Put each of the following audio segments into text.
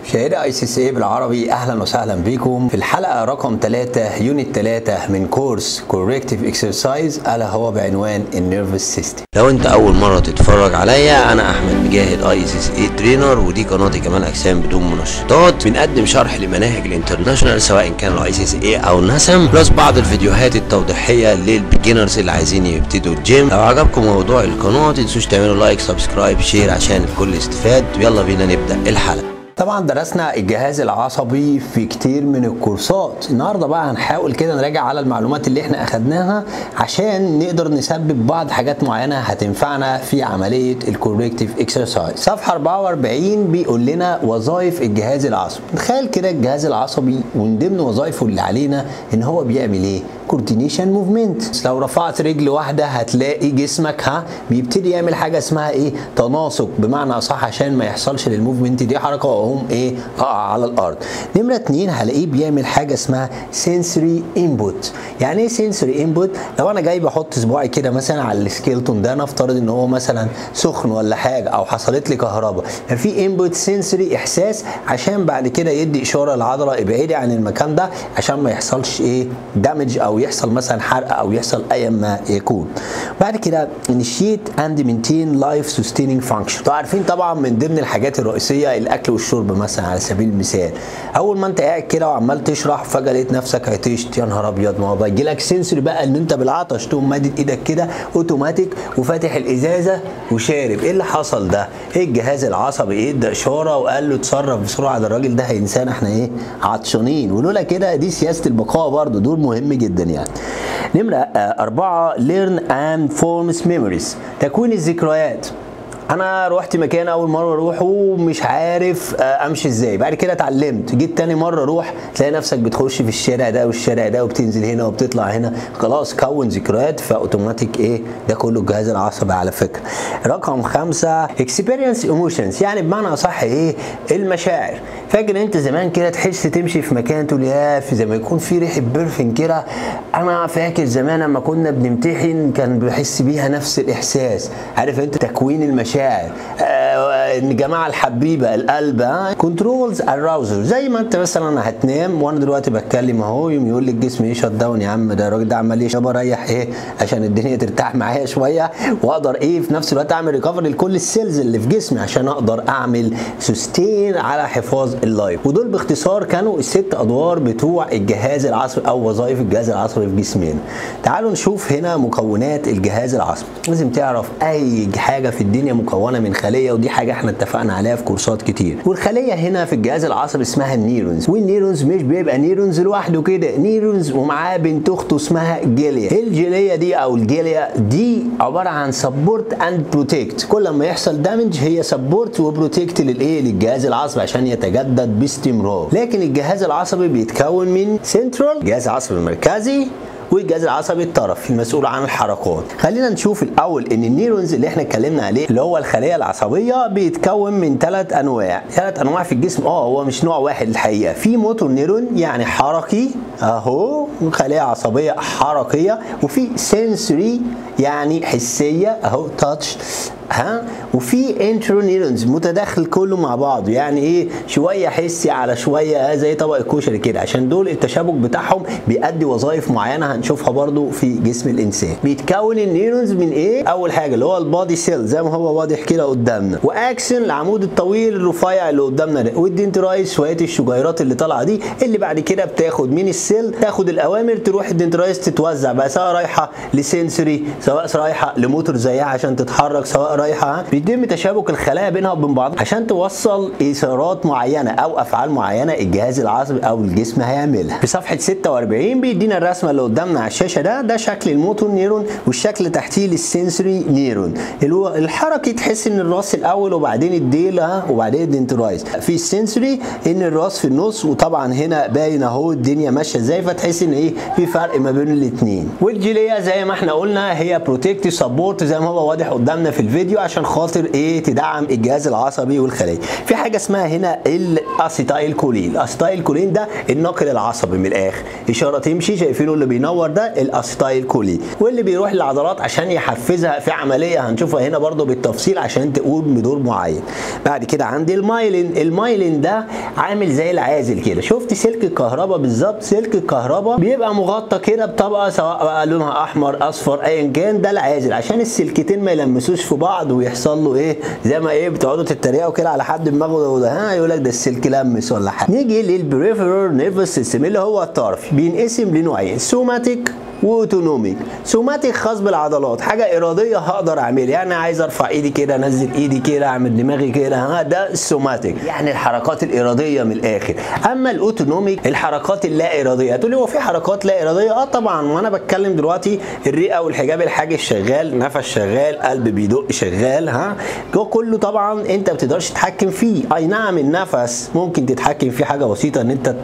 مشاهدي اي سي سي بالعربي اهلا وسهلا بكم في الحلقه رقم 3 يونت 3 من كورس كوركتيف اكسرسايز الا هو بعنوان النيرفس سيستم لو انت اول مره تتفرج عليا انا احمد مجاهد اي سي سي اي ترينر ودي قناتي كمال اجسام بدون منشطات بنقدم شرح لمناهج الانترناشونال سواء كان الاي سي سي اي او نسم بلس بعض الفيديوهات التوضيحيه للبيجنرز اللي عايزين يبتدوا الجيم لو عجبكم موضوع القناه تنسوش تعملوا لايك سبسكرايب شير عشان الكل يستفاد يلا بينا نبدا الحلقه طبعا درسنا الجهاز العصبي في كتير من الكورسات النهارده بقى هنحاول كده نراجع على المعلومات اللي احنا اخدناها عشان نقدر نثبت بعض حاجات معينه هتنفعنا في عمليه الكوركتيف اكسرسايز صفحه 44 بيقول لنا وظائف الجهاز العصبي تخيل كده الجهاز العصبي ومن ضمن وظائفه اللي علينا ان هو بيعمل ايه كوردينيشن موفمنت لو رفعت رجل واحده هتلاقي جسمك ها بيبتدي يعمل حاجه اسمها ايه تناسق بمعنى اصح عشان ما يحصلش للموفمنت دي حركه واقوم ايه اقع على الارض نمره اتنين هلاقيه بيعمل حاجه اسمها سنسوري انبوت يعني ايه سنسوري انبوت لو انا جاي بحط صباعي كده مثلا على السكيلتون ده نفترض ان هو مثلا سخن ولا حاجه او حصلت لي كهرباء ففي انبوت سنسوري احساس عشان بعد كده يدي اشاره للعضله ابعدي عن المكان ده عشان ما يحصلش ايه دامج او يحصل مثلا حرق او يحصل اي ما يكون بعد كده initiate and maintain life sustaining function انتوا عارفين طبعا من ضمن الحاجات الرئيسيه الاكل والشرب مثلا على سبيل المثال اول ما انت قاعد كده وعمال تشرح فجاه لقيت نفسك عطشت يا نهار ابيض ما هو بيجي لك سنسوري بقى ان انت بالعطش تقوم مادد ايدك كده اوتوماتيك وفاتح الازازه وشارب ايه اللي حصل ده ايه الجهاز العصبي ايه ادى اشاره وقال له اتصرف بسرعه ده الراجل ده هينسانا احنا ايه عطشانين ولولا كده دي سياسه البقاء برضه دول مهم جدا يعني نمرة آه، أربعة learn and forms memories تكوين الذكريات انا روحت مكان اول مره اروحه ومش عارف آه، امشي ازاي بعد كده اتعلمت جيت تاني مره اروح تلاقي نفسك بتخش في الشارع ده والشارع ده وبتنزل هنا وبتطلع هنا خلاص كون ذكريات فاوتوماتيك ايه ده كله الجهاز العصبي على فكره رقم خمسة experience emotions يعني بمعنى اصح ايه المشاعر فاكر انت زمان كده تحس تمشي في مكان تقول يا في زي ما يكون في ريحه برفن كده انا فاكر زمان لما كنا بنمتحن كان بحس بيها نفس الاحساس عارف انت تكوين المشاعر آه الجماعه الحبيبه القلب ها كنترولز اراوزر زي ما انت مثلا هتنام وانا دلوقتي بتكلم اهو يوم يقول لي الجسم ايه شت داون يا عم ده الراجل ده عمال ايه يابا ريح ايه عشان الدنيا ترتاح معايا شويه واقدر ايه في نفس الوقت اعمل ريكفر لكل السيلز اللي في جسمي عشان اقدر اعمل سستين على حفاظ اللايف ودول باختصار كانوا الست ادوار بتوع الجهاز العصبي او وظائف الجهاز العصبي في جسمنا تعالوا نشوف هنا مكونات الجهاز العصبي لازم تعرف اي حاجه في الدنيا مكونه من خليه ودي حاجه احنا اتفقنا عليها في كورسات كتير والخليه هنا في الجهاز العصبي اسمها النيرونز والنيرونز مش بيبقى نيرونز لوحده كده نيرونز ومعاه بنت اخته اسمها جيليا الجيليا دي او الجيليا دي عباره عن سبورت اند بروتكت كل ما يحصل دامج هي سبورت وبروتكت للايه للجهاز العصبي عشان يتجدد باستمرار لكن الجهاز العصبي بيتكون من سنترال الجهاز العصبي المركزي والجهاز العصبي الطرفي المسؤول عن الحركات خلينا نشوف الاول ان النيرونز اللي احنا اتكلمنا عليه اللي هو الخليه العصبيه بيتكون من ثلاث انواع ثلاث انواع في الجسم اه هو مش نوع واحد الحقيقه في موتور نيرون يعني حركي اهو خليه عصبيه حركيه وفي سنسوري يعني حسيه اهو تاتش ها وفي انترونيرونز متداخل كله مع بعضه يعني ايه شويه حسي على شويه زي طبق الكشري كده عشان دول التشابك بتاعهم بيأدي وظائف معينه هنشوفها برضو في جسم الانسان بيتكون النيرونز من ايه اول حاجه اللي هو البادي سيل زي ما هو واضح كده قدامنا واكسن العمود الطويل الرفيع اللي قدامنا ده والدنترايز شويه الشجيرات اللي طالعه دي اللي بعد كده بتاخد من السيل تاخد الاوامر تروح الدنترايز تتوزع بقى سواء رايحه لسنسوري سواء رايحه لموتور زيها عشان تتحرك سواء رايحه بيتم تشابك الخلايا بينها وبين بعض عشان توصل اشارات معينه او افعال معينه الجهاز العصبي او الجسم هيعملها في صفحه 46 بيدينا الرسمه اللي قدامنا على الشاشه ده ده شكل الموتور نيرون والشكل تحتيه للسنسوري نيرون الو- الحركي تحس ان الراس الاول وبعدين الديل ها وبعدين الدنترايز في السنسوري ان الراس في النص وطبعا هنا باين اهو الدنيا ماشيه ازاي فتحس ان ايه في فرق ما بين الاثنين والجيليه زي ما احنا قلنا هي بروتكتيف سبورت زي ما هو واضح قدامنا في الفيديو الفيديو عشان خاطر ايه تدعم الجهاز العصبي والخلايا في حاجه اسمها هنا الاسيتايل كولين الاسيتايل كولين ده الناقل العصبي من الاخر اشاره تمشي شايفينه اللي بينور ده الاسيتايل كولين واللي بيروح للعضلات عشان يحفزها في عمليه هنشوفها هنا برضو بالتفصيل عشان تقوم بدور معين بعد كده عندي المايلين المايلين ده عامل زي العازل كده شفت سلك الكهرباء بالظبط سلك الكهرباء بيبقى مغطى كده بطبقه سواء بقى لونها احمر اصفر ايا كان ده العازل عشان السلكتين ما يلمسوش في بعض ويحصل له ايه زي ما ايه بتقعدوا تتريقوا كده على حد دماغه ده ها يقول لك ده السلك لمس ولا حاجه نيجي للبريفرال نيرفس سيستم اللي هو الطرفي بينقسم لنوعين سوماتيك واوتونوميك سوماتيك خاص بالعضلات حاجه اراديه هقدر اعملها يعني عايز ارفع ايدي كده انزل ايدي كده اعمل دماغي كده ها ده السوماتيك يعني الحركات الاراديه من الاخر اما الاوتونوميك الحركات اللا اراديه هتقول لي هو في حركات لا اراديه اه طبعا وانا بتكلم دلوقتي الرئه والحجاب الحاجز شغال نفس شغال قلب بيدق شغال ها ده كله طبعا انت ما بتقدرش تتحكم فيه اي نعم النفس ممكن تتحكم فيه حاجه بسيطه ان انت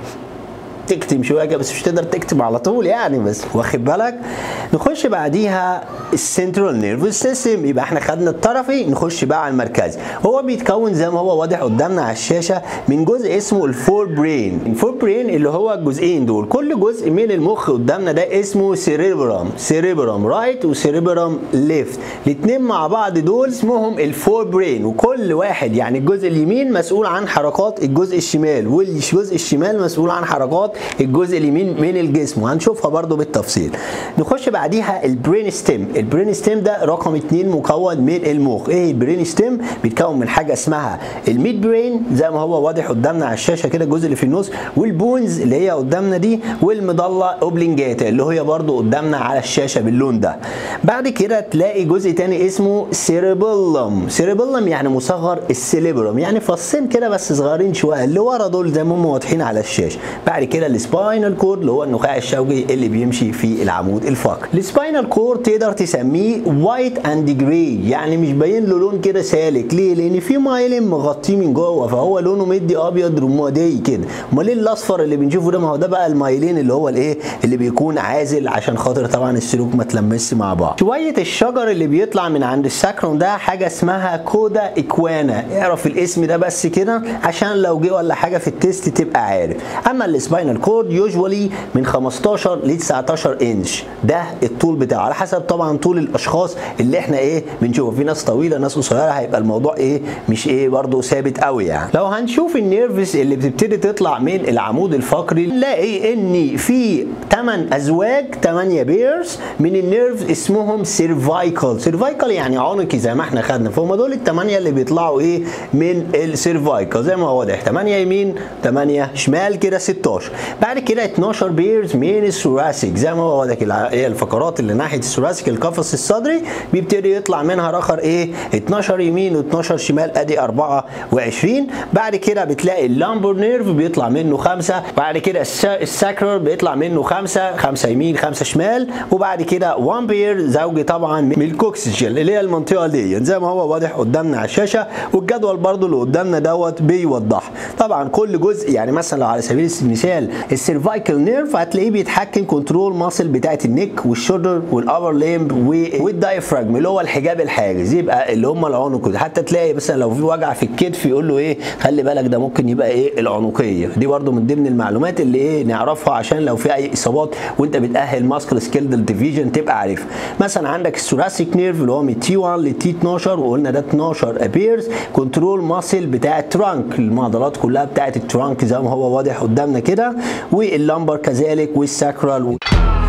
تكتم شويه كده بس مش تقدر تكتم على طول يعني بس واخد بالك نخش بعديها السنترال نيرفس سيستم يبقى احنا خدنا الطرفي نخش بقى على المركزي هو بيتكون زي ما هو واضح قدامنا على الشاشه من جزء اسمه الفور برين الفور برين اللي هو الجزئين دول كل جزء من المخ قدامنا ده اسمه سيريبرام سيريبرام رايت وسيريبرام ليفت الاثنين مع بعض دول اسمهم الفور برين وكل واحد يعني الجزء اليمين مسؤول عن حركات الجزء الشمال والجزء الشمال مسؤول عن حركات الجزء اليمين من الجسم وهنشوفها برضو بالتفصيل نخش بعديها البرين ستيم البرين ستيم ده رقم اتنين مكون من المخ ايه البرين ستيم بيتكون من حاجه اسمها الميد برين زي ما هو واضح قدامنا على الشاشه كده الجزء اللي في النص والبونز اللي هي قدامنا دي والمضله اوبلنجاتا اللي هي برضو قدامنا على الشاشه باللون ده بعد كده تلاقي جزء تاني اسمه سيريبيلم سيريبيلم يعني مصغر السيليبرم يعني فصين كده بس صغيرين شويه اللي ورا دول زي ما هم واضحين على الشاشه بعد كده السباينال كورد اللي هو النخاع الشوكي اللي بيمشي في العمود الفقري السباينال كورد تقدر تسميه وايت اند جراي يعني مش باين له لون كده سالك ليه لان في مايلين مغطيه من جوه فهو لونه مدي ابيض رمادي كده امال ايه الاصفر اللي بنشوفه ده ما هو ده بقى المايلين اللي هو الايه اللي بيكون عازل عشان خاطر طبعا السلوك ما تلمسش مع بعض شويه الشجر اللي بيطلع من عند الساكرون ده حاجه اسمها كودا اكوانا اعرف الاسم ده بس كده عشان لو جه ولا حاجه في التيست تبقى عارف اما السباينال كورد يوجوالي من 15 ل 19 انش ده الطول بتاعه على حسب طبعا طول الاشخاص اللي احنا ايه بنشوفه في ناس طويله ناس قصيره هيبقى الموضوع ايه مش ايه برضه ثابت قوي يعني لو هنشوف النيرفز اللي بتبتدي تطلع من العمود الفقري نلاقي ان في 8 ازواج 8 بيرز من النيرف اسمهم سيرفايكال سيرفايكال يعني عنقي زي ما احنا خدنا فهم دول الثمانيه اللي بيطلعوا ايه من السيرفايكال زي ما هو واضح 8 يمين 8 شمال كده 16 بعد كده 12 بيرز من الثوراسيك زي ما هو واضح هي الفقرات اللي ناحيه الثوراسيك القفص الصدري بيبتدي يطلع منها رخر ايه 12 يمين و12 شمال ادي 24 بعد كده بتلاقي اللامبر نيرف بيطلع منه خمسه بعد كده الساكرال بيطلع منه خمسه خمسه يمين خمسه شمال وبعد كده 1 بير زوجي طبعا من الكوكسجين اللي هي المنطقه دي زي ما هو واضح قدامنا على الشاشه والجدول برضو اللي قدامنا دوت بيوضح طبعا كل جزء يعني مثلا لو على سبيل المثال السيرفايكال نيرف هتلاقيه بيتحكم كنترول ماسل بتاعت النك والشولدر والابر ليمب والدايفراجم اللي هو الحجاب الحاجز يبقى اللي هم العنق حتى تلاقي مثلا لو في وجع في الكتف يقول له ايه خلي بالك ده ممكن يبقى ايه العنقيه دي برضو من ضمن المعلومات اللي ايه نعرفها عشان لو في اي اصابات وانت بتاهل ماسكل سكيلدل ديفيجن تبقى عارفها مثلا عندك الثوراسيك نيرف اللي هو من تي 1 لتي 12 وقلنا ده 12 ابيرز كنترول ماسل بتاع الترانك المعضلات كلها بتاعت الترانك زي ما هو واضح قدامنا كده واللمبر كذلك والساكرال